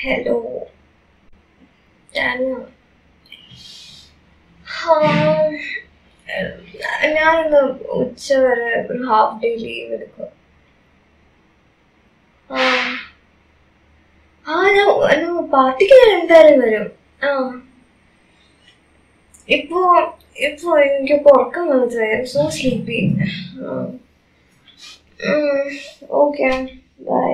Hello ഞാൻ ഞാനിന്ന് ഉച്ച വരെ ഒരു ഹാഫ് ഡേ ലീവ് എടുക്കും ആ ആ ഞാൻ ഞാൻ പാർട്ടിക്ക് ഞാൻ എന്തായാലും വരും ആ ഇപ്പോ ഇപ്പോ എനിക്കിപ്പോ ഉറക്കം വന്നത് സോ സ്ലീപ്പി ഓക്കെ ബൈ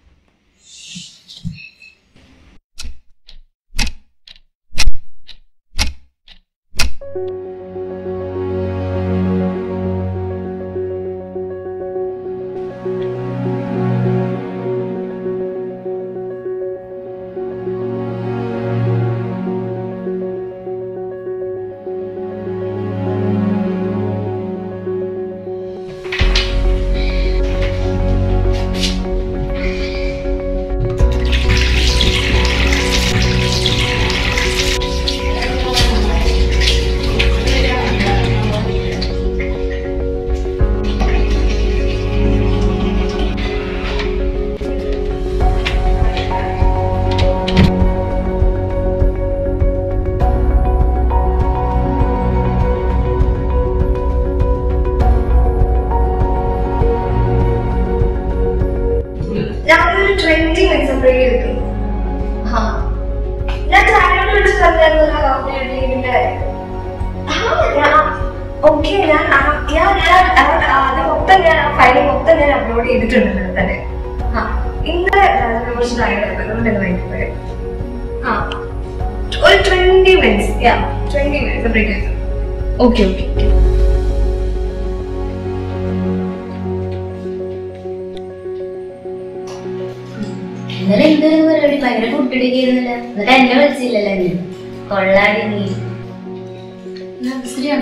ഞാനൊരു ട്വന്റി മിനിറ്റ്സ് അപ്പോഴേക്കും എത്തും ആ ഞാൻ ചാനലിൽ വിളിച്ച് പറഞ്ഞായിരുന്നല്ലോ ലീവിന്റെ ഓക്കെ ഞാൻ ആ- ഞാൻ ഞാൻ ആ- ആ, അത് മൊത്തം ഞാൻ ആ ഫയൽ മൊത്തം ഞാൻ അപ്ലോഡ് ചെയ്തിട്ടുണ്ട് ഇന്നലെ തന്നെ ആ ഇന്നലെ കുറച്ച് ടയർഡായിരുന്നു അതുകൊണ്ട് തന്നെ വൈകിട്ട് പോയത് ആ ഒരു twenty minutes yeah twenty minutes അപ്പോഴേക്കും എത്തും ഓക്കെ ഓക്കെ ഇന്നലെ എന്തൊരു പരിപാടി ഭയങ്കര കുട്ടിടിക്കുന്നില്ല എന്നിട്ട് എന്നെ വിളിച്ചില്ലല്ലോ നീ കൊള്ളാടി നീ ശരിയാണ്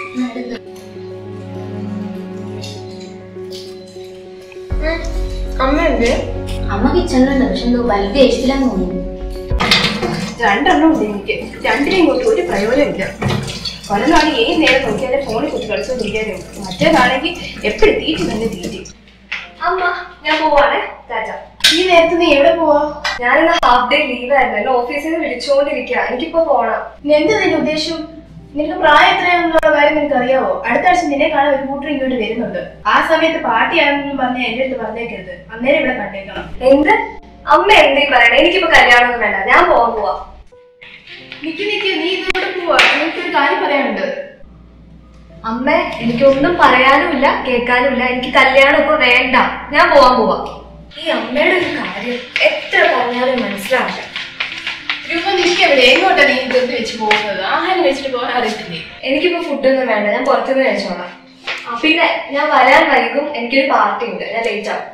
അമ്മ എന്ത് അമ്മ കിച്ചണിലുണ്ട് പക്ഷെ എന്തോ വലിയ ദേഷ്യത്തിലാന്ന് തോന്നുന്നു രണ്ടെണ്ണം ഉണ്ട് എനിക്ക് രണ്ടിനെയും കൊണ്ട് ഒരു പ്രയോജനമില്ല ഒരെണ്ണമാണെങ്കിൽ ഏത് നേരം നോക്കിയാലേ ഫോണിൽ കുത്തി കളിച്ചുകൊണ്ടിരിക്കാനേ ഉള്ളൂ മറ്റേതാണെങ്കിൽ എപ്പോഴും തീറ്റി തന്നെ തീറ്റി അമ്മ ഞാൻ പോവാണേ ടാറ്റ ഈ നേരത്ത് നീ എവിടെ പോവാ ഞാനിന്ന് ഹാഫ് ഡേ ലീവ് ആയിരുന്നു എന്നെ ഓഫീസിൽ നിന്ന് വിളിച്ചുകൊണ്ടിരിക്കുക എനിക്കിപ്പോ പോണം നീ എന്താ നിന്റെ ഉദ്ദേശം നിനക്ക് പ്രായം എത്രയാണെന്നുള്ള കാര്യം നിനക്ക് അറിയാവോ അടുത്ത ആഴ്ച നിന്നെ കാണാൻ ഒരു കൂട്ടർ ഇങ്ങോട്ട് വരുന്നുണ്ട് ആ സമയത്ത് പാർട്ടിയാണെന്ന് പറഞ്ഞ എന്റെ അടുത്ത് പറഞ്ഞേക്കരുത് അന്നേരം ഇവിടെ കണ്ടേക്കണം എന്ത് അമ്മ എന്തേ പറയണേ എനിക്കിപ്പോ കല്യാണമൊന്നും വേണ്ട ഞാൻ പോവാൻ പോവാ നിക്ക് നിക്ക് നീ ഇതോടെ പോവാ നിനക്കൊരു കാര്യം പറയാനുണ്ട് അമ്മ എനിക്കൊന്നും പറയാനുമില്ല കേൾക്കാനുമില്ല എനിക്ക് കല്യാണം ഇപ്പൊ വേണ്ട ഞാൻ പോവാൻ പോവാ ഈ അമ്മയുടെ ഒരു കാര്യം എത്ര പറഞ്ഞാലും മനസ്സിലാവില്ല രൂപ നിൽക്കവിടെ എങ്ങോട്ടാ നീ ധൃതി വെച്ച് പോകുന്നത് ആഹാരം കഴിച്ചിട്ട് പോകാൻ അറിയത്തില്ലേ എനിക്കിപ്പോ ഫുഡൊന്നും വേണ്ട ഞാൻ പുറത്തുനിന്ന് കഴിച്ചോളാം ആ, പിന്നെ ഞാൻ വരാൻ വൈകും എനിക്കൊരു പാർട്ടി ഉണ്ട് ഞാൻ ലേറ്റ് ആവും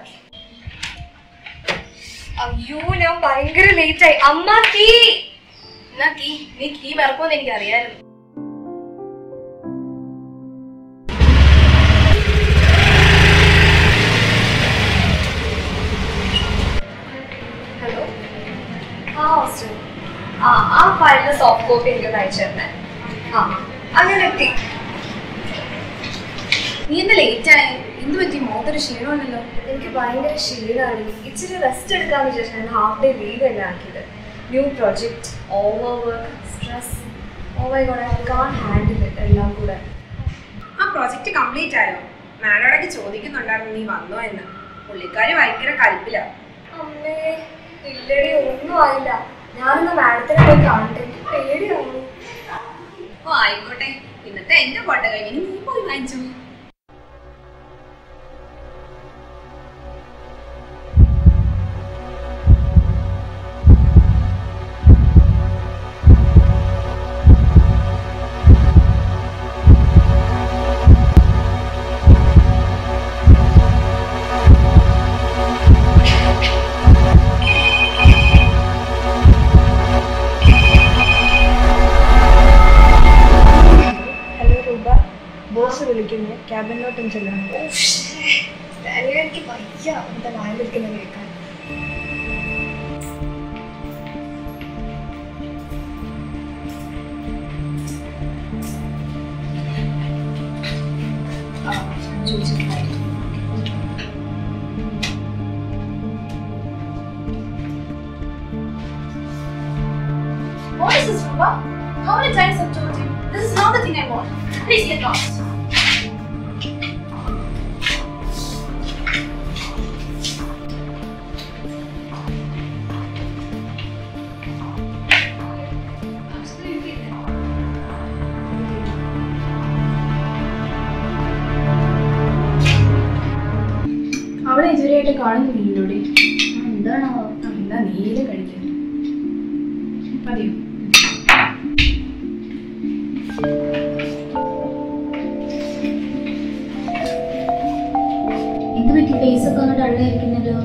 അയ്യോ ഞാൻ ഭയങ്കര ലേറ്റ് ആയി അമ്മ കീ എന്നാ കീ നീ കീ മറക്കുമെന്ന് എനിക്ക് അറിയാമായിരുന്നു ഹലോ ആ ഹോസ്റ്റൽ ആ ആ ഫയലിന്റെ സോഫ്റ്റ് കോപ്പി എനിക്കൊന്ന് അയച്ചു തരണേ ആ അങ്ങനെ എത്തി നീ എന്താ ലേറ്റ് ആയി എന്ത് പറ്റി മോത്തൊരു ക്ഷീണമുണ്ടല്ലോ എനിക്ക് ഭയങ്കര ക്ഷീണമാണ് ഇച്ചിരി റെസ്റ്റ് എടുക്കാന്ന് വിചാരിച്ചാണ് ഹാഫ് ഡേ ലീവ് എല്ലാം ആക്കിയത് new project over work stress over God I can't handle it എല്ലാം കൂടെ ആ പ്രോജക്റ്റ് കംപ്ലീറ്റ് ആയോ മാഡോടൊക്കെ ചോദിക്കുന്നുണ്ടായിരുന്നു നീ വന്നോ എന്ന് പുള്ളിക്കാരി ഭയങ്കര കൽപ്പില അമ്മേ ഇല്ലടി ഒന്നും ആയില്ല ഞാനിന്ന് മാഡത്തിനെ പോയി കാണട്ടെ എനിക്ക് പേടിയാവുന്നു ഓ ആയിക്കോട്ടെ ഇന്നത്തെ എന്റെ കോട്ട കഴിഞ്ഞ് ഇനി നീ പോയി വാങ്ങിച്ചു ഹലോ രൂപ ബോസ് വിളിക്കുന്നു ക്യാബിനിലോട്ടും ചെല്ലണം ഓ, ശ്ശേ. ഡാനിയേൽ, എനിക്ക് വയ്യ എന്താ വായിലിരിക്കുന്നത് കേൾക്കാൻ ആ, ചോദിച്ചിട്ടുണ്ടായിരുന്നു Okay. 「 ആ ആ Please get lost. അവളെ ഇതുവരെയായിട്ട് കാണുന്നില്ലല്ലോടി എന്താണോ എന്നാ നീല കഴിക്കാൻ മതിയോ എന്ത് പറ്റി ഫേസ് ഒക്കെ ഒന്ന് ഡള്ളായിരിക്കുന്നല്ലോ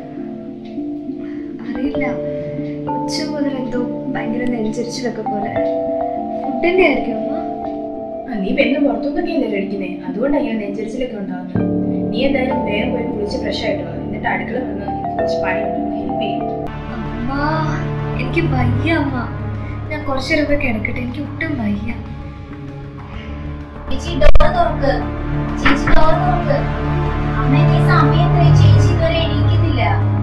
അറിയില്ല ഉച്ച മുതൽ എന്തോ ഭയങ്കര നെഞ്ചരിച്ചിലൊക്കെ പോലെ ഫുഡിന്റെ ആയിരിക്കും അമ്മ ആ നീ പെണ്ണ് പുറത്തുനിന്നൊക്കെ അല്ലേ കഴിക്കുന്നേ അതുകൊണ്ടാണ് ഇങ്ങനെ നെഞ്ചരിച്ചിലൊക്കെ ഉണ്ടാകുന്നത് നീ എന്തായാലും വേഗം പോയി കുളിച്ച് ഫ്രഷ് ആയിട്ട് വാ എന്നിട്ട് അടുക്കള വന്ന് എനിക്ക് കുറച്ച് പണിയുണ്ട് ഹെൽപ്പ് ചെയ്യും അമ്മ എനിക്ക് വയ്യ അമ്മ ഞാൻ കുറച്ചു നേരം പോയി കിടക്കട്ടെ എനിക്ക് ഒട്ടും വയ്യ ചേച്ചി ഡോർ തുറക്ക് ചേച്ചി ഡോർ തുറക്ക് അമ്മയ്ക്ക് ഈ സമയത്ത് ചേച്ചി ഇതുവരെ എണീക്കുന്നില്ല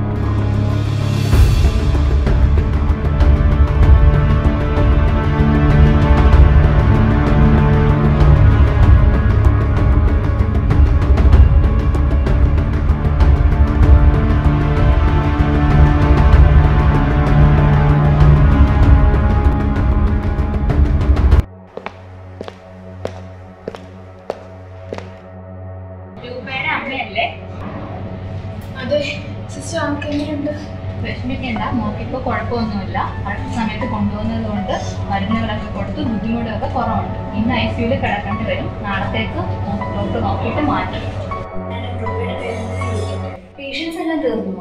രൂപയുടെ അമ്മയല്ലേ അതെ സിസ്റ്റർ ആൾക്ക് എങ്ങനെയുണ്ട് വിഷമിക്കണ്ട മോക്കിപ്പോ കുഴപ്പമൊന്നുമില്ല കറക്റ്റ് സമയത്ത് കൊണ്ടുപോകുന്നത് കൊണ്ട് മരുന്നുകളൊക്കെ കൊടുത്ത് ബുദ്ധിമുട്ടൊക്കെ കുറവുണ്ട് ഇന്ന് ഐ സിയുയിൽ കിടക്കേണ്ടി വരും നാളത്തേക്ക് ഡോക്ടർ നോക്കിയിട്ട് മാറ്റും പേഷ്യൻസ് എല്ലാം തീർന്നു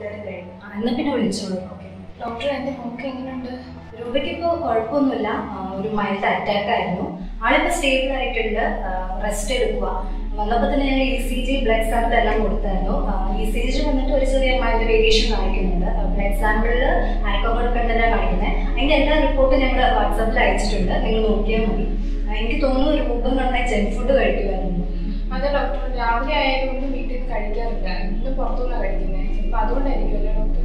ആ, എന്നാ പിന്നെ വിളിച്ചോളൂ ഡോക്ടർ എൻ്റെ മോക്ക് എങ്ങനെയുണ്ട് രൂപയ്ക്ക് ഇപ്പോൾ കുഴപ്പമൊന്നുമില്ല ആ, ഒരു മൈൽഡ് അറ്റാക്ക് ആയിരുന്നു ആളിപ്പോൾ സ്റ്റേബിൾ ആയിട്ടുണ്ട് റെസ്റ്റ് എടുക്കുക വന്നപ്പോൾ തന്നെ ഞങ്ങൾ E C G blood sample എല്ലാം കൊടുത്തായിരുന്നു ഇ സി ജി വന്നിട്ട് ഒരു ചെറിയ മൈൽഡ് വേരിയേഷൻ കാണിക്കുന്നുണ്ട് ബ്ലഡ് സാമ്പിളിൽ ആൽക്കഹോൾ കണ്ടന്റാണ് കാണിക്കുന്നത് അതിൻ്റെ എല്ലാ റിപ്പോർട്ടും ഞങ്ങൾ വാട്സാപ്പിൽ അയച്ചിട്ടുണ്ട് നിങ്ങൾ നോക്കിയാൽ മതി ആ, എനിക്ക് തോന്നുന്നു ഒരു മുമ്പ് നന്നായി ജങ്ക് ഫുഡ് കഴിക്കുമായിരുന്നു അതെ ഡോക്ടർ രാവിലെ ആയതുകൊണ്ട് വീട്ടിൽ നിന്ന് കഴിക്കാറില്ല ഇന്ന് പുറത്തുനിന്നാണ് കഴിക്കുന്നത് ചിലപ്പോൾ അതുകൊണ്ടായിരിക്കും അല്ലേ ഡോക്ടർ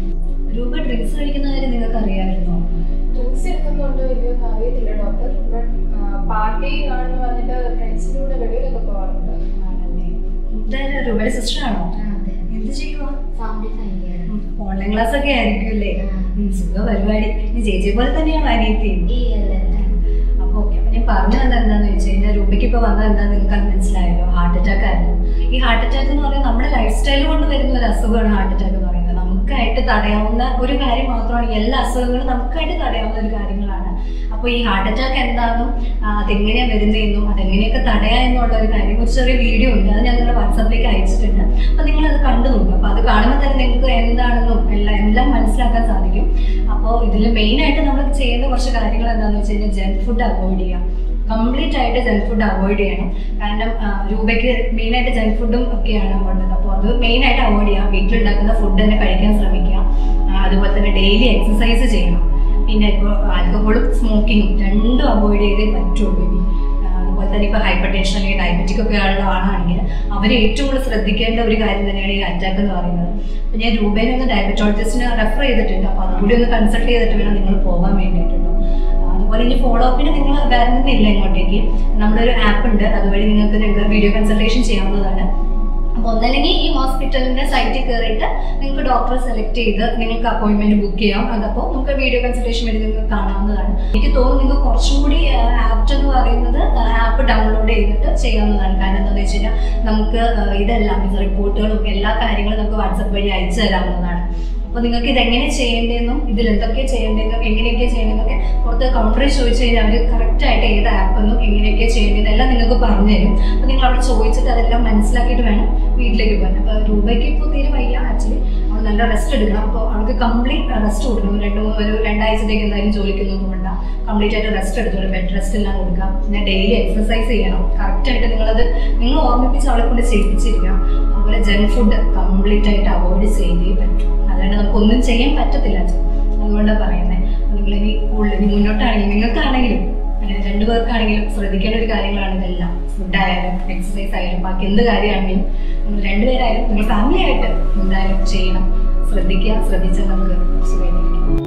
രൂപ ഡ്രിങ്ക്സ് കഴിക്കുന്ന കാര്യം നിങ്ങൾക്ക് അറിയാമായിരുന്നോ ഡ്രിങ്ക്സ് എടുക്കുന്നുണ്ടോ ഇല്ലയോ എന്ന് അറിയത്തില്ല ഡോക്ടർ ബട്ട് പാർട്ടി ആണെന്ന് പറഞ്ഞിട്ട് ഫ്രണ്ട്സിൻ്റെ കൂടെ വെളിയിലൊക്കെ പോകാറുണ്ട് ആണല്ലേ എന്തായാലും രൂപയുടെ സിസ്റ്റർ ആണോ അതെ എന്ത് ചെയ്യുക ഫാമിലി ഫൈൻ ഓൺലൈൻ ക്ലാസ് ഒക്കെ ആയിരിക്കും അല്ലേ ആ. സുഖ പരിപാടി നീ ചേച്ചിയെ പോലെ തന്നെയാണ് അനിയത്തി ഈ അല്ല അപ്പൊ ഓക്കെ അപ്പൊ ഞാൻ പറഞ്ഞു വന്നത് എന്താന്ന് വെച്ച് കഴിഞ്ഞാൽ രൂപയ്ക്ക് ഇപ്പൊ വന്നത് എന്താ നിങ്ങൾക്ക് അത് മനസ്സിലായല്ലോ ഹാർട്ട് അറ്റാക്ക് ആയിരുന്നു ഈ ഹാർട്ട് അറ്റാക്ക് എന്ന് പറയുന്നത് നമ്മുടെ ലൈഫ് സ്റ്റൈൽ കൊണ്ട് വരുന്ന ഒരു അസുഖമാണ് ഹാർട്ട് അറ്റാക്ക് എന്ന് പറയുന്നത് നമുക്കായിട്ട് തടയാവുന്ന ഒരു കാര്യം മാത്രമാണ് ഈ എല്ലാ അസുഖങ്ങളും നമുക്കായിട്ട് തടയാവുന്ന ഒരു കാര്യങ്ങളാണ് അപ്പോൾ ഈ ഹാർട്ട് അറ്റാക്ക് എന്താണെന്നും ആ, അതെങ്ങനെയാ വരുന്നതെന്നും അതെങ്ങനെയൊക്കെ തടയാ എന്നുള്ള ഒരു കാര്യം ഒരു ചെറിയ വീഡിയോ ഉണ്ട് അത് ഞാൻ നിങ്ങളുടെ വാട്സാപ്പിലേക്ക് അയച്ചിട്ടുണ്ട് അപ്പോൾ നിങ്ങൾ അത് കണ്ടു നോക്കുക അപ്പോൾ അത് കാണുമ്പോൾ തന്നെ നിങ്ങൾക്ക് എന്താണെന്നും എല്ലാം എല്ലാം മനസ്സിലാക്കാൻ സാധിക്കും അപ്പോൾ ഇതിൽ മെയിനായിട്ട് നമ്മൾ ചെയ്യുന്ന കുറച്ച് കാര്യങ്ങൾ എന്താണെന്ന് വെച്ച് കഴിഞ്ഞാൽ ജങ്ക് ഫുഡ് അവോയ്ഡ് ചെയ്യാം കംപ്ലീറ്റ് ആയിട്ട് ജങ്ക് ഫുഡ് അവോയ്ഡ് ചെയ്യണം കാരണം ആ, രൂപയ്ക്ക് മെയിനായിട്ട് ജങ്ക് ഫുഡും ഒക്കെയാണ് ഉള്ളത് അപ്പോൾ അത് മെയിനായിട്ട് അവോയ്ഡ് ചെയ്യാം വീട്ടിലുണ്ടാക്കുന്ന ഫുഡ് തന്നെ കഴിക്കാൻ ശ്രമിക്കുക ആ, അതുപോലെ തന്നെ ഡെയിലി എക്സസൈസ് ചെയ്യണം പിന്നെ ഇപ്പോൾ ആൽക്കഹോളും സ്മോക്കിങ്ങും രണ്ടും അവോയ്ഡ് ചെയ്തേ പറ്റുള്ളൂ ഇനി ആ, അതുപോലെ തന്നെ ഇപ്പോൾ ഹൈപ്പർ ടെൻഷൻ അല്ലെങ്കിൽ ഡയബറ്റിക് ഒക്കെ ഉള്ള ആളാണെങ്കിൽ അവർ ഏറ്റവും കൂടുതൽ ശ്രദ്ധിക്കേണ്ട ഒരു കാര്യം തന്നെയാണ് ഈ അറ്റാക്ക് എന്ന് പറയുന്നത് അപ്പോൾ ഞാൻ രൂപേനെ ഒന്ന് ഡയബറ്റോളജിസ്റ്റിന് റെഫർ ചെയ്തിട്ടുണ്ട് അപ്പോൾ അതുകൂടി ഒന്ന് കൺസൾട്ട് ചെയ്തിട്ട് വേണം നിങ്ങൾ പോകാൻ വേണ്ടിയിട്ടുണ്ടോ അതുപോലെ ഇനി ഫോളോ അപ്പിന് നിങ്ങൾ വരുന്നില്ല ഇങ്ങോട്ടേക്ക് നമ്മുടെ ഒരു ആപ്പ് ഉണ്ട് അതുവഴി നിങ്ങൾക്ക് നിങ്ങൾക്ക് വീഡിയോ കൺസൾട്ടേഷൻ ചെയ്യാവുന്നതാണ് അപ്പോൾ ഒന്നല്ലെങ്കിൽ ഈ ഹോസ്പിറ്റലിന്റെ സൈറ്റിൽ കയറിയിട്ട് നിങ്ങൾക്ക് ഡോക്ടറെ സെലക്ട് ചെയ്ത് നിങ്ങൾക്ക് അപ്പോയിന്റ്മെന്റ് ബുക്ക് ചെയ്യാം അതപ്പോൾ നമുക്ക് വീഡിയോ കൺസൾട്ടേഷൻ വഴി നിങ്ങൾക്ക് കാണാവുന്നതാണ് എനിക്ക് തോന്നുന്നു നിങ്ങൾക്ക് കുറച്ചും കൂടി ആപ്റ്റ് എന്ന് പറയുന്നത് ആപ്പ് ഡൗൺലോഡ് ചെയ്തിട്ട് ചെയ്യാവുന്നതാണ് കാരണം എന്താണെന്ന് വെച്ച് കഴിഞ്ഞാൽ നമുക്ക് ആ, ഇതെല്ലാം ഇത് റിപ്പോർട്ടുകളും എല്ലാ കാര്യങ്ങളും നമുക്ക് വാട്സപ്പ് വഴി അയച്ചു തരാവുന്നതാണ് അപ്പോൾ നിങ്ങൾക്ക് ഇത് എങ്ങനെ ചെയ്യേണ്ടതെന്നും ഇതിൽ എന്തൊക്കെ ചെയ്യേണ്ടതെന്നും എങ്ങനെയൊക്കെ ചെയ്യേണ്ടതെന്നൊക്കെ പുറത്ത് കൗണ്ടറിൽ ചോദിച്ചു കഴിഞ്ഞാൽ അവർ കറക്റ്റായിട്ട് ഏത് ആപ്പെന്നും എങ്ങനെയൊക്കെ ചെയ്യേണ്ടതെന്നും എല്ലാം നിങ്ങൾക്ക് പറഞ്ഞു തരും അപ്പോൾ നിങ്ങൾ അവിടെ ചോദിച്ചിട്ട് അതെല്ലാം മനസ്സിലാക്കിയിട്ട് വേണം വീട്ടിലേക്ക് പോകാൻ അപ്പോൾ രൂപയ്ക്ക് ഇപ്പോൾ തീരെ വയ്യ ആക്ച്വലി അവൾ നല്ല റെസ്റ്റ് എടുക്കണം അപ്പോൾ അവൾക്ക് കംപ്ലീറ്റ് റെസ്റ്റ് കൊടുക്കണം രണ്ട് മൂന്ന് ഒരു രണ്ടാഴ്ചത്തേക്ക് എന്തായാലും ജോലിക്കൊന്നും പോകണ്ട കംപ്ലീറ്റ് ആയിട്ട് റെസ്റ്റ് എടുത്തോളൂ ബെഡ് റെസ്റ്റ് എല്ലാം കൊടുക്കാം പിന്നെ ഡെയിലി എക്സസൈസ് ചെയ്യണം കറക്റ്റായിട്ട് നിങ്ങളത് നിങ്ങൾ ഓർമ്മിപ്പിച്ച് അവളെ കൊണ്ട് ചെയ്യിപ്പിച്ചിരിക്കണം അതുപോലെ ജങ്ക് ഫുഡ് കംപ്ലീറ്റ് ആയിട്ട് അവോയ്ഡ് ചെയ്തേ പറ്റും അല്ലാണ്ട് നമുക്കൊന്നും ചെയ്യാൻ പറ്റത്തില്ല അച്ഛൻ അതുകൊണ്ടാണ് പറയുന്നത് നിങ്ങളിനി കൂടുതൽ ഇനി മുന്നോട്ടാണെങ്കിലും നിങ്ങൾക്കാണെങ്കിലും അങ്ങനെ രണ്ടു പേർക്കാണെങ്കിലും ശ്രദ്ധിക്കേണ്ട ഒരു കാര്യങ്ങളാണ് ഇതെല്ലാം ഫുഡായാലും എക്സസൈസ് ആയാലും ബാക്കി എന്ത് കാര്യമാണെങ്കിലും നിങ്ങൾ രണ്ടുപേരായാലും നിങ്ങൾ ഫാമിലി ആയിട്ട് എന്തായാലും ചെയ്യണം ശ്രദ്ധിക്കുക ശ്രദ്ധിച്ചാൽ നമുക്ക് സുഖമായിരിക്കും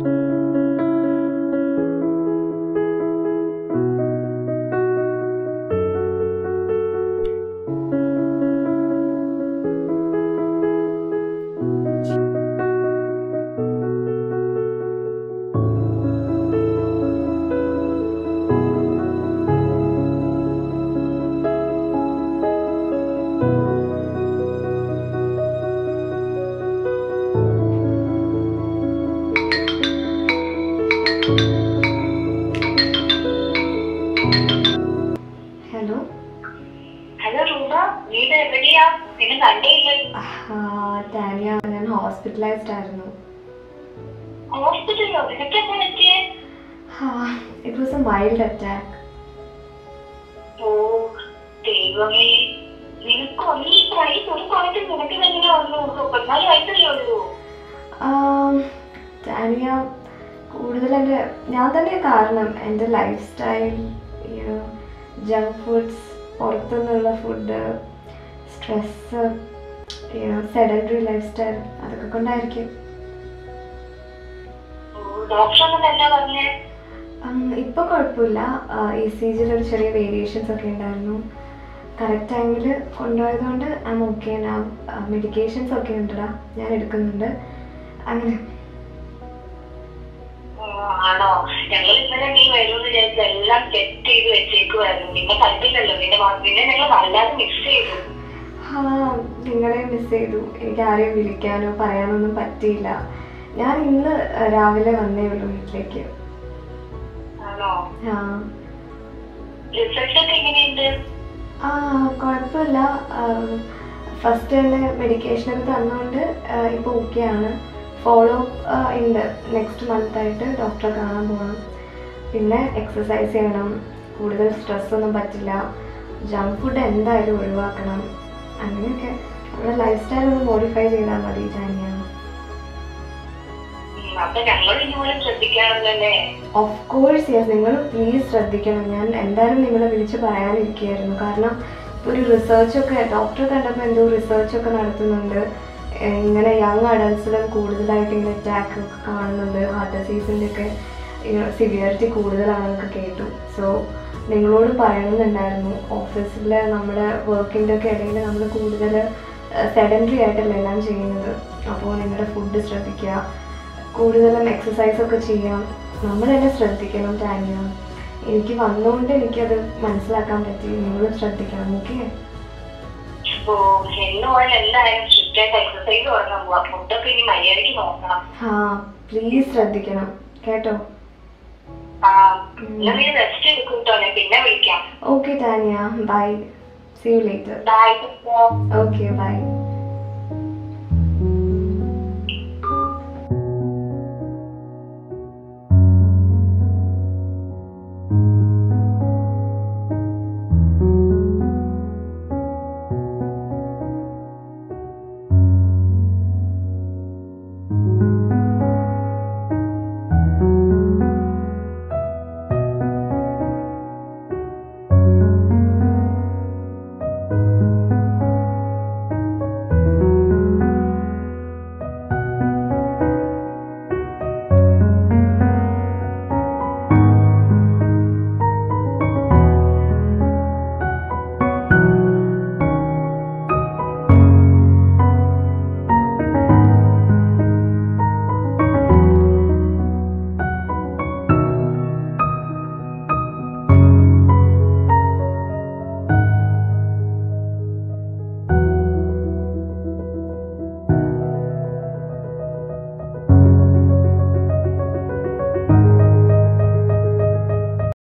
ഹലോ റൂബ വീട് എവിടെയാ നിന്നെ കണ്ടേയില്ല ടാനിയ ഞാൻ ഹോസ്പിറ്റലൈസ്ഡ് ആയിരുന്നു ഹോസ്പിറ്റലിലോ നിനക്ക് എന്താ പറ്റിയേ it was a mild attack ഓ ദൈവമേ നിനക്ക് ഒന്നീ വയസ്സ് ഒരു സമയത്ത് നിനക്ക് എങ്ങനെ വന്നു മുപ്പത്തിനാല് വയസ്സല്ലേ ഉള്ളൂ ടാനിയ കൂടുതൽ എൻ്റെ ഞാൻ തന്നെ കാരണം എൻ്റെ ലൈഫ് സ്റ്റൈൽ ജങ്ക് ഫുഡ്സ് പുറത്തുനിന്നുള്ള food stress sedentary lifestyle അതൊക്കെ കൊണ്ടായിരിക്കും ഡോക്ടർ ഒന്നും എന്നാ പറഞ്ഞേ ഇപ്പോൾ കുഴപ്പമില്ല ഇ സി ജിയിൽ ഒരു ചെറിയ വേരിയേഷൻസ് ഒക്കെ ഉണ്ടായിരുന്നു കറക്റ്റ് ടൈമിൽ കൊണ്ടുപോയതുകൊണ്ട് ഐ എം ഓക്കെ മെഡിക്കേഷൻസ് ഒക്കെ ഉണ്ടടാ ഞാൻ എടുക്കുന്നുണ്ട് അങ്ങനെ ആണോ ഞങ്ങൾ ഇന്നലെ നീ വരുമെന്ന് വിചാരിച്ചു എല്ലാം സെറ്റ് ചെയ്ത് വെച്ചേക്കുമായിരുന്നു നിന്നെ കണ്ടില്ലല്ലോ നിന്റെ മാ- നിന്നെ ഞങ്ങൾ വല്ലാതെ മിസ് ചെയ്തു ആ നിങ്ങളെ മിസ് ചെയ്തു എനിക്ക് ആരെയും വിളിക്കാനോ പറയാനോ ഒന്നും പറ്റിയില്ല ഞാൻ ഇന്ന് രാവിലെ വന്നേ ഉള്ളൂ വീട്ടിലേക്ക് ആണോ ആ റിസൾട്ട് ഒക്കെ എങ്ങനെയുണ്ട് ആ കുഴപ്പമില്ല ഫസ്റ്റ് തന്നെ മെഡിക്കേഷനൊക്കെ തന്നുകൊണ്ട് ഇപ്പോൾ ഓക്കെയാണ് ഫോളോ ഉണ്ട് നെക്സ്റ്റ് മന്ത് ആയിട്ട് ഡോക്ടറെ കാണാൻ പോകണം പിന്നെ എക്സസൈസ് ചെയ്യണം കൂടുതൽ സ്ട്രെസ് ഒന്നും പറ്റില്ല ജങ്ക് ഫുഡ് എന്തായാലും ഒഴിവാക്കണം അങ്ങനെയൊക്കെ നമ്മുടെ ലൈഫ് സ്റ്റൈൽ ഒന്ന് മോഡിഫൈ ചെയ്താൽ മതി ജാനിയ ഉം, അപ്പൊ ഞങ്ങൾ ഇതുപോലെ ശ്രദ്ധിക്കാറുണ്ടല്ലേ ഓഫ് കോഴ്സ് യെസ് നിങ്ങൾ പ്ലീസ് ശ്രദ്ധിക്കണം ഞാൻ എന്തായാലും നിങ്ങളെ വിളിച്ച് പറയാനിരിക്കുകയായിരുന്നു കാരണം ഇപ്പോൾ ഒരു റിസർച്ചൊക്കെ ഡോക്ടറെ കണ്ടപ്പോൾ എന്തോ റിസർച്ചൊക്കെ നടത്തുന്നുണ്ട് ഏഹ് ഇങ്ങനെ യങ് അഡൽട്സിലും കൂടുതലായിട്ട് ഇങ്ങനെ അറ്റാക്ക് ഒക്കെ കാണുന്നുണ്ട് ഹാർട്ട് ഡിസീസിൻ്റെ ഒക്കെ സിവിയറിറ്റി കൂടുതലാണെന്നൊക്കെ കേട്ടു സോ നിങ്ങളോട് പറയണമെന്നുണ്ടായിരുന്നു ഓഫീസിൽ നമ്മുടെ വർക്കിൻ്റെ ഒക്കെ ഇടയിൽ നമ്മൾ കൂടുതൽ സെഡൻറ്ററി ആയിട്ടല്ല എല്ലാം ചെയ്യുന്നത് അപ്പോൾ നിങ്ങളുടെ ഫുഡ് ശ്രദ്ധിക്കുക കൂടുതലും എക്സസൈസ് ഒക്കെ ചെയ്യാം നമ്മൾ തന്നെ ശ്രദ്ധിക്കണം ടാനിയ എനിക്ക് വന്നുകൊണ്ട് എനിക്കത് മനസ്സിലാക്കാൻ പറ്റി നിങ്ങളും ശ്രദ്ധിക്കണം ഓക്കെ ഓ എന്നോളം എന്തായാലും സ്ട്രിക്റ്റ് ആയിട്ട് എക്സസൈസ് തുടങ്ങാൻ പോവാ ഫുഡൊക്കെ ഇനി മര്യാദയ്ക്ക് നോക്കണം ആ പ്ലീസ് ശ്രദ്ധിക്കണം കേട്ടോ ആ എന്നാ നീ റെസ്റ്റ് എടുക്കും കേട്ടോ ഞാൻ പിന്നെ വിളിക്കാം okay Tania bye see you later bye okay by